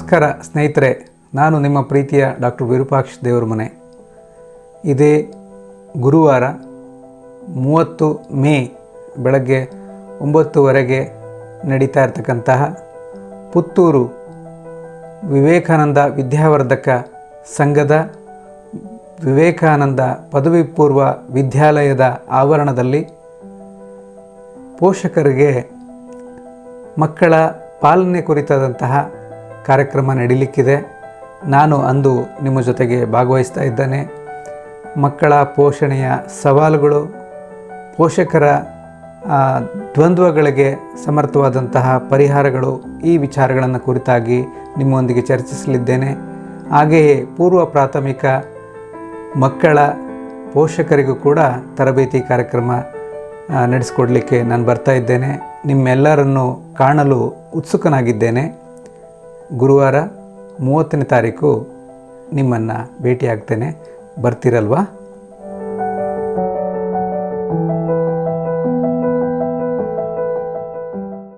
ನಮಸ್ಕಾರ ಸ್ನೇಹಿತರೆ ನಾನು ನಿಮ್ಮ ಪ್ರೀತಿಯ ಡಾಕ್ಟರ್ ವಿರೂಪಾಕ್ಷ ದೇವರ ಮನೆ ಇದೇ ಗುರುವಾರ ಮೂವತ್ತು ಮೇ ಬೆಳಗ್ಗೆ ಒಂಬತ್ತುವರೆಗೆ ನಡೀತಾ ಇರತಕ್ಕಂತಹ ಪುತ್ತೂರು ವಿವೇಕಾನಂದ ವಿದ್ಯಾವರ್ಧಕ ಸಂಘದ ವಿವೇಕಾನಂದ ಪದವಿ ಪೂರ್ವ ವಿದ್ಯಾಲಯದ ಆವರಣದಲ್ಲಿ ಪೋಷಕರಿಗೆ ಮಕ್ಕಳ ಪಾಲನೆ ಕುರಿತಾದಂತಹ ಕಾರ್ಯಕ್ರಮ ನಡೀಲಿಕ್ಕಿದೆ ನಾನು ಅಂದು ನಿಮ್ಮ ಜೊತೆಗೆ ಭಾಗವಹಿಸ್ತಾ ಇದ್ದೇನೆ ಮಕ್ಕಳ ಪೋಷಣೆಯ ಸವಾಲುಗಳು ಪೋಷಕರ ಆ, ದ್ವಂದ್ವಗಳಿಗೆ ಸಮರ್ಥವಾದಂತಹ ಪರಿಹಾರಗಳು ಈ ವಿಚಾರಗಳನ್ನು ಕುರಿತಾಗಿ ನಿಮ್ಮೊಂದಿಗೆ ಚರ್ಚಿಸಲಿದ್ದೇನೆ ಹಾಗೆಯೇ ಪೂರ್ವ ಪ್ರಾಥಮಿಕ ಮಕ್ಕಳ ಪೋಷಕರಿಗೂ ಕೂಡ ತರಬೇತಿ ಕಾರ್ಯಕ್ರಮ ಆ, ನಡೆಸಿಕೊಡ್ಲಿಕ್ಕೆ ನಾನು ಬರ್ತಾ ಇದ್ದೇನೆ ನಿಮ್ಮೆಲ್ಲರನ್ನು ಕಾಣಲು ಉತ್ಸುಕನಾಗಿದ್ದೇನೆ ಗುರುವಾರ ಮೂವತ್ತನೇ ತಾರೀಕು ನಿಮ್ಮನ್ನು ಭೇಟಿಯಾಗ್ತೇನೆ ಬರ್ತೀರಲ್ವಾ